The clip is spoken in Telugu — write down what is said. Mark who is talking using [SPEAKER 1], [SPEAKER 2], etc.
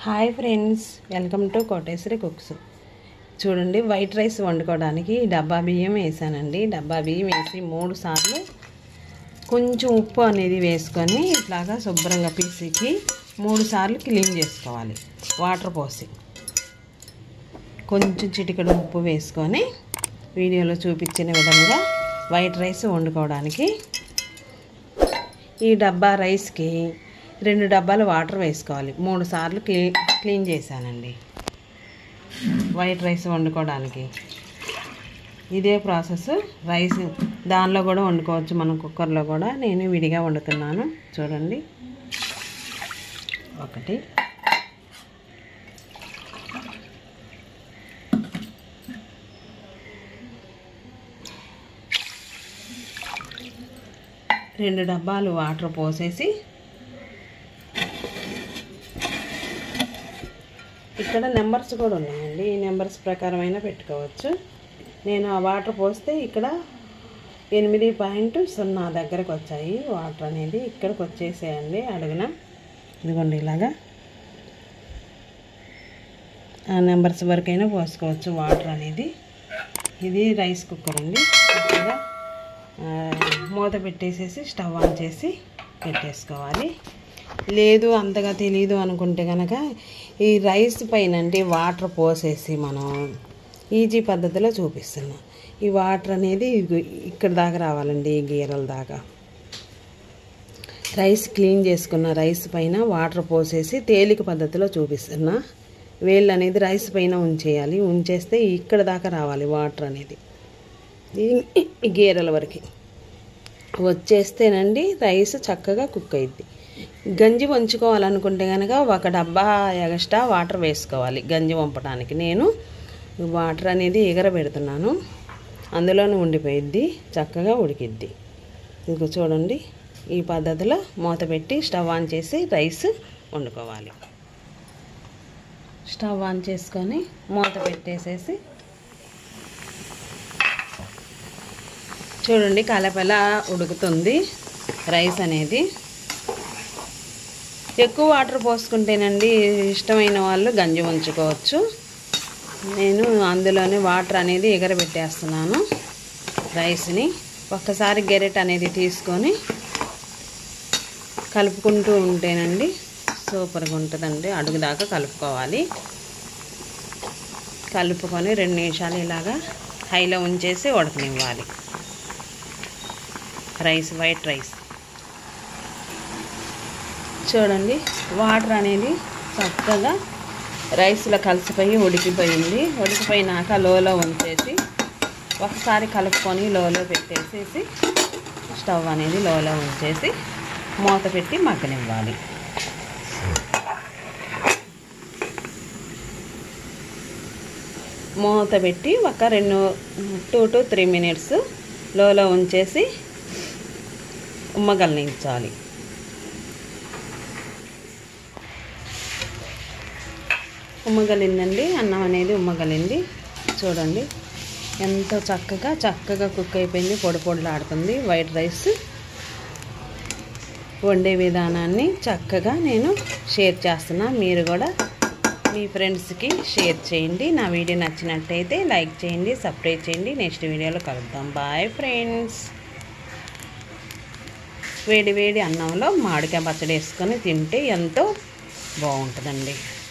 [SPEAKER 1] hi friends welcome to Koteswari cooks చూడండి వైట్ రైస్ వండుకోవడానికి డబ్బా బియ్యం వేసానండి డబ్బా బియ్యం వేసి మూడు సార్లు కొంచెం ఉప్పు అనేది వేసుకొని ఇట్లాగా శుభ్రంగా పీసికి మూడు సార్లు క్లీన్ చేసుకోవాలి వాటర్ పోసి కొంచెం చిటికెడు ఉప్పు వేసుకొని వీడియోలో చూపించిన విధంగా వైట్ రైస్ వండుకోవడానికి ఈ డబ్బా రైస్కి రెండు డబ్బాలు వాటర్ వేసుకోవాలి మూడు సార్లు క్లీన్ క్లీన్ చేశానండి వైట్ రైస్ వండుకోవడానికి ఇదే ప్రాసెస్ రైస్ దానిలో కూడా వండుకోవచ్చు మనం కుక్కర్లో కూడా నేను విడిగా వండుతున్నాను చూడండి ఒకటి రెండు డబ్బాలు వాటర్ పోసేసి ఇక్కడ నెంబర్స్ కూడా ఉన్నాయండి ఈ నెంబర్స్ ప్రకారం అయినా పెట్టుకోవచ్చు నేను ఆ వాటర్ పోస్తే ఇక్కడ ఎనిమిది పాయింట్ సున్నా దగ్గరకు వచ్చాయి వాటర్ అనేది ఇక్కడికి వచ్చేసేయండి అడుగున ఇదిగోండి ఇలాగా ఆ నెంబర్స్ వరకైనా పోసుకోవచ్చు వాటర్ అనేది ఇది రైస్ కుక్కర్ అండి ఇక్కడ ఆ, మూత పెట్టేసేసి స్టవ్ ఆన్ చేసి పెట్టేసుకోవాలి లేదు అంతగా తెలియదు అనుకుంటే కనుక ఈ రైస్ పైన అంటే వాటర్ పోసేసి మనం ఈజీ పద్ధతిలో చూపిస్తున్నాం ఈ వాటర్ అనేది ఇగో- ఇక్కడ దాకా రావాలండి ఈ గీరల దాకా రైస్ క్లీన్ చేసుకున్న రైస్ పైన వాటర్ పోసేసి తేలిక పద్ధతిలో చూపిస్తున్నా వేళ్ళు అనేది రైస్ పైన ఉంచేయాలి ఉంచేస్తే ఇక్కడ దాకా రావాలి వాటర్ అనేది ఈ- ఈ గీరల వరకు వచ్చేస్తేనండి రైస్ చక్కగా కుక్ అయింది గంజి వంచుకోవాలనుకుంటే కనుక ఒక డబ్బా ఎగస్ట్రా వాటర్ వేసుకోవాలి గంజి వంపడానికి నేను వాటర్ అనేది ఎగర పెడుతున్నాను అందులోనే ఉండిపోయిద్ది చక్కగా ఉడికిద్ది ఇంకో చూడండి ఈ పద్ధతిలో మూత పెట్టి స్టవ్ ఆన్ చేసి రైస్ వండుకోవాలి స్టవ్ ఆన్ చేసుకొని మూత పెట్టేసేసి చూడండి కలపెల ఉడుకుతుంది రైస్ అనేది ఎక్కువ వాటర్ పోసుకుంటేనండి ఇష్టమైన వాళ్ళు గంజి ఉంచుకోవచ్చు నేను అందులోనే వాటర్ అనేది ఎగరబెట్టేస్తున్నాను రైస్ని ఒక్కసారి గెరెట్ అనేది తీసుకొని కలుపుకుంటూ ఉంటేనండి సూపర్గా ఉంటుందండి అడుగు దాకా కలుపుకోవాలి కలుపుకొని రెండు నిమిషాలు ఇలాగా హైలో ఉంచేసి ఉడకనివ్వాలి రైస్ వైట్ రైస్ చూడండి వాటర్ అనేది చక్కగా రైస్లో కలిసిపోయి ఉడికిపోయింది ఉడికిపోయినాక లోలో ఉంచేసి ఒకసారి కలుపుకొని లోలో పెట్టేసేసి స్టవ్ అనేది లోలో ఉంచేసి మూత పెట్టి మగ్గనివ్వాలి మూత పెట్టి ఒక రెండు టూ టు త్రీ మినిట్స్ లోలో ఉంచేసి ఉమ్మగలనించాలి ఉమ్మగలిందండి అన్నం అనేది ఉమ్మగలింది చూడండి ఎంతో చక్కగా చక్కగా కుక్ అయిపోయింది పొడి పొడిలాడుతుంది వైట్ రైస్ వండే విధానాన్ని చక్కగా నేను షేర్ చేస్తున్నా మీరు కూడా మీ ఫ్రెండ్స్కి షేర్ చేయండి నా వీడియో నచ్చినట్టయితే లైక్ చేయండి సబ్స్క్రైబ్ చేయండి నెక్స్ట్ వీడియోలో కలుద్దాం బాయ్ ఫ్రెండ్స్ వేడి వేడి అన్నంలో మామిడికాయ పచ్చడి వేసుకొని తింటే ఎంతో బాగుంటుందండి